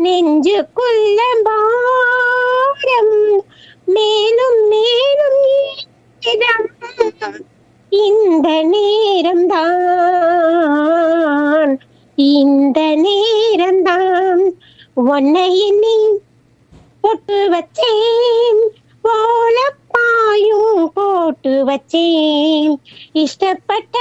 நெஞ்சுக்குள்ள பாரம் மேலும் மேலும் ஏதம். இந்த நேரம்தான் இந்த நேரம்தான் உன்னை எண்ணி போட்டு வச்சேன் ஓலப்பாயும் போட்டு வச்சேன் இஷ்டப்பட்ட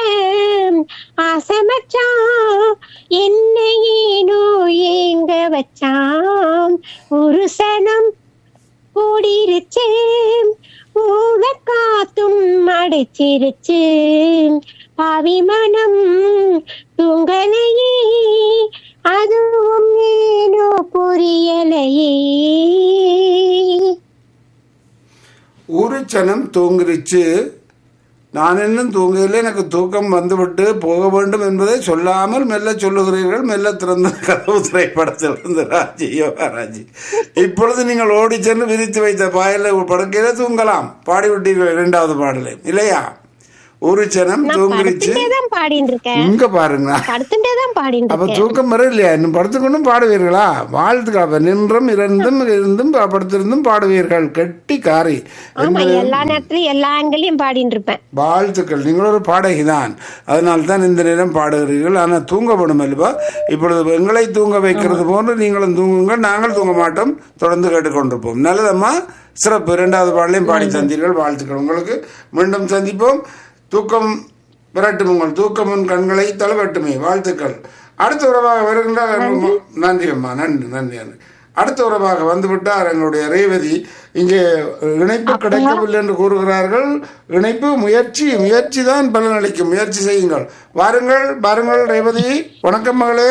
ஆசமச்சான் என்னை ஏனோ ஏங்க வச்சான் ஒரு சனம் கூடிருச்சு ஊழ காத்தும் அடைச்சிருச்சு பாவி மனம் தூங்கலையே அதுவும் ஏனோ புரியலையே ஒரு சனம் தூங்கிருச்சு நான் இன்னும் தூங்கவில்லை எனக்கு தூக்கம் வந்துவிட்டு போக வேண்டும் என்பதை சொல்லாமல் மெல்ல சொல்லுகிறீர்கள் மெல்ல திறந்த கதவு திரைப்படத்தில் இருந்து ராஜி யோகாராஜி இப்பொழுது நீங்கள் ஓடி சென்று விரித்து வைத்த பாயில படுக்கையில தூங்கலாம் பாடிவிட்டீர்கள் இரண்டாவது பாடலை இல்லையா ஒரு சனம் நான் தூங்கிருச்சு படுத்துட்டே தான் பாடிட்டு இருக்கேன் இங்க பாருங்க படுத்துட்டே தான் பாடிட்டு அப்ப இருக்கேன் தூக்கம் வர இல்லையா இன்னும் படுத்துக்கொண்டும் பாடுவீர்களா வாழ்த்துக்கள் அப்ப நின்றும் இருந்தும் இருந்தும் படுத்திருந்தும் பாடுவீர்கள் கெட்டி காரி ஆமா எல்லா நேரத்துலயும் எல்லா ஆங்கிலையும் பாடிட்டு இருப்பேன் வாழ்த்துக்கள் நீங்கள் ஒரு பாடகிதான் அதனால் தான் இந்த நேரம் பாடுகிறீர்கள் ஆனால் தூங்கப்படும் அல்லவா இப்பொழுது எங்களை தூங்க வைக்கிறது போன்று நீங்களும் தூங்குங்கள் நாங்கள் தூங்க மாட்டோம் தொடர்ந்து கேட்டுக்கொண்டிருப்போம் நல்லதம்மா சிறப்பு இரண்டாவது பாடலையும் பாடி தந்தீர்கள் வாழ்த்துக்கள் உங்களுக்கு மீண்டும் சந்திப்போம் தூக்கம் விரட்டும் உங்கள் தூக்கம் உன் கண்களை தளவட்டுமே வாழ்த்துக்கள் அடுத்த உறவாக வருகின்றார் நன்றி அம்மா நன்றி நன்றி நன்றி அடுத்த உறவாக வந்துவிட்டார் எங்களுடைய ரேவதி இங்கே இணைப்பு கிடைக்கவில்லை என்று கூறுகிறார்கள் இணைப்பு முயற்சி முயற்சி தான் பலனளிக்கும் முயற்சி செய்யுங்கள் வாருங்கள் வாருங்கள் ரேவதி வணக்கம் மகளே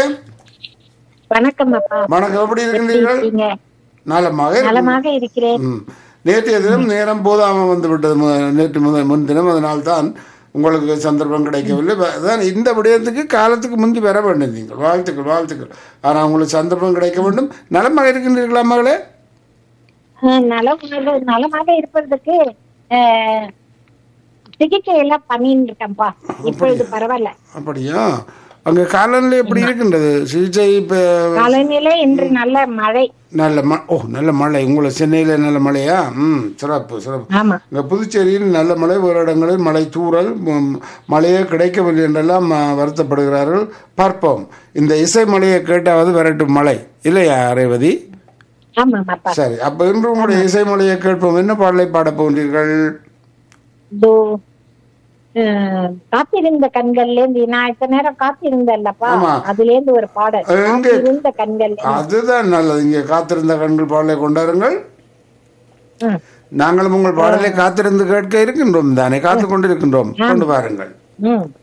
வணக்கம் அப்பா வணக்கம் எப்படி இருக்கின்றீர்கள் இருக்கீங்க? நலமாக இருக்கின்றீர்கள். நலமாக இருக்கிறேன் ம். நேற்றைய தினம் நேரம் போதாமல் வந்து விட்டது மு- நேற்று முதல் முன்தினம் அதனால்தான் உங்களுக்கு சந்தர்ப்பம் கிடைக்கவில்லை வ- அதான் இந்த விடயத்துக்கு காலத்துக்கு முந்தி வர வேண்டும் நீங்கள் வாழ்த்துக்கள் வாழ்த்துக்கள் ஆனால் உங்களுக்கு சந்தர்ப்பம் கிடைக்க வேண்டும் நலமாக இருக்கின்றீர்களா மகளே அஹ் நலமாக நலமாக இருப்பதற்கு அஹ், சிகிச்சை எல்லாம் பண்ணிட்டு இருக்கேன்ப்பா இப்பொழுது பரவாயில்ல அப்படியா அங்கே காலநிலை எப்படி இருக்கின்றது சிகிச்சை இப்போ காலநிலை இன்று நல்ல மழை நல்ல ம ஓ நல்ல மழை உங்களை சென்னையில் நல்ல மழையா ம் சிறப்பு சிறப்பு ஆமா இங்கே புதுச்சேரியில் நல்ல மழை ஒரு இடங்களில் மழை தூறல் ம், மழையே கிடைக்கவில்லை என்றெல்லாம் ஆ, வருத்தப்படுகிறார்கள் பார்ப்போம் இந்த இசை மழையை கேட்டாவது வரட்டும் மழை இல்லையா ரேவதி ஆமா அப்பா சரி அப்ப இன்று உங்களுடைய இசை மொழியை கேட்போம் என்ன பாடலை பாடப் போகிறீர்கள் இதோ அஹ், காத்திருந்த கண்கள்ல இருந்து நான் இத்தனை நேரம் காத்திருந்தல்லப்பா ஆமா. அதுல இருந்து ஒரு பாடல் எங்க? காத்திருந்த கண்கள் அதுதான் நல்லது இங்கே காத்திருந்த கண்கள் பாடலை கொண்டாருங்கள் ம். நாங்களும் உங்கள் பாடலை காத்திருந்து கேட்க இருக்கின்றோம் தானே காத்து கொண்டிருக்கின்றோம் கொண்டு பாருங்கள் ம்